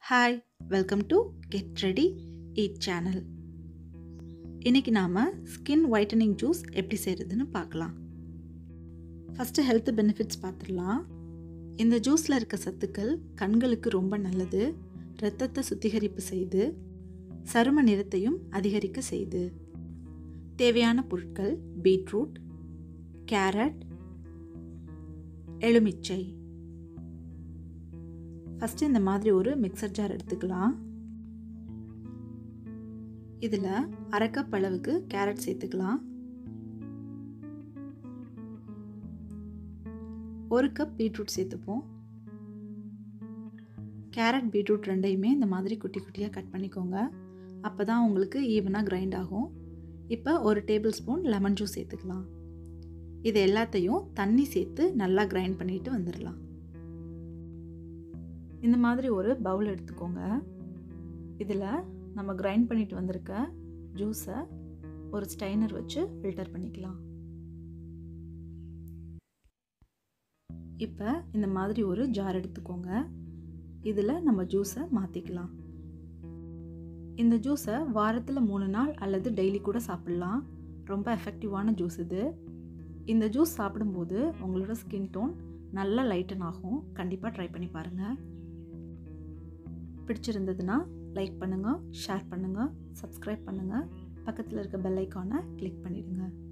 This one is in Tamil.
hi welcome to get ready eat channel இன்றைக்கி நாம் ஸ்கின் ஒயிட்டனிங் ஜூஸ் எப்படி செய்கிறதுன்னு பார்க்கலாம் ஃபஸ்ட்டு ஹெல்த் பெனிஃபிட்ஸ் பார்த்துடலாம் இந்த ஜூஸில் இருக்க சத்துக்கள் கண்களுக்கு ரொம்ப நல்லது இரத்தத்தை சுத்திகரிப்பு செய்து சரும நிறத்தையும் அதிகரிக்க செய்து தேவையான பொருட்கள் பீட்ரூட் கேரட் எலுமிச்சை ஃபஸ்ட்டு இந்த மாதிரி ஒரு மிக்சர் ஜார் எடுத்துக்கலாம் இதில் அரை கப் அளவுக்கு கேரட் சேர்த்துக்கலாம் ஒரு கப் பீட்ரூட் சேர்த்துப்போம் கேரட் பீட்ரூட் ரெண்டையுமே இந்த மாதிரி குட்டி குட்டியாக கட் பண்ணிக்கோங்க அப்போ தான் உங்களுக்கு ஈவனாக கிரைண்ட் ஆகும் இப்போ ஒரு டேபிள் ஸ்பூன் லெமன் ஜூஸ் சேர்த்துக்கலாம் இது எல்லாத்தையும் தண்ணி சேர்த்து நல்லா கிரைண்ட் பண்ணிட்டு வந்துடலாம் இந்த மாதிரி ஒரு பவுல் எடுத்துக்கோங்க இதில் நம்ம கிரைண்ட் பண்ணிட்டு வந்திருக்க ஜூஸை ஒரு ஸ்டைனர் வச்சு ஃபில்டர் பண்ணிக்கலாம் இப்போ இந்த மாதிரி ஒரு ஜார் எடுத்துக்கோங்க இதில் நம்ம ஜூஸை மாற்றிக்கலாம் இந்த ஜூஸை வாரத்தில் மூணு நாள் அல்லது டெய்லி கூட சாப்பிட்லாம் ரொம்ப எஃபெக்டிவான ஜூஸ் இது இந்த ஜூஸ் சாப்பிடும்போது உங்களோட ஸ்கின் டோன் நல்லா லைட்டன் ஆகும் கண்டிப்பாக ட்ரை பண்ணி பாருங்கள் பிடிச்சிருந்ததுன்னா லைக் பண்ணுங்கள் ஷேர் பண்ணுங்கள் சப்ஸ்கிரைப் பண்ணுங்கள் பக்கத்தில் இருக்க பெல் ஐக்கானை கிளிக் பண்ணிவிடுங்க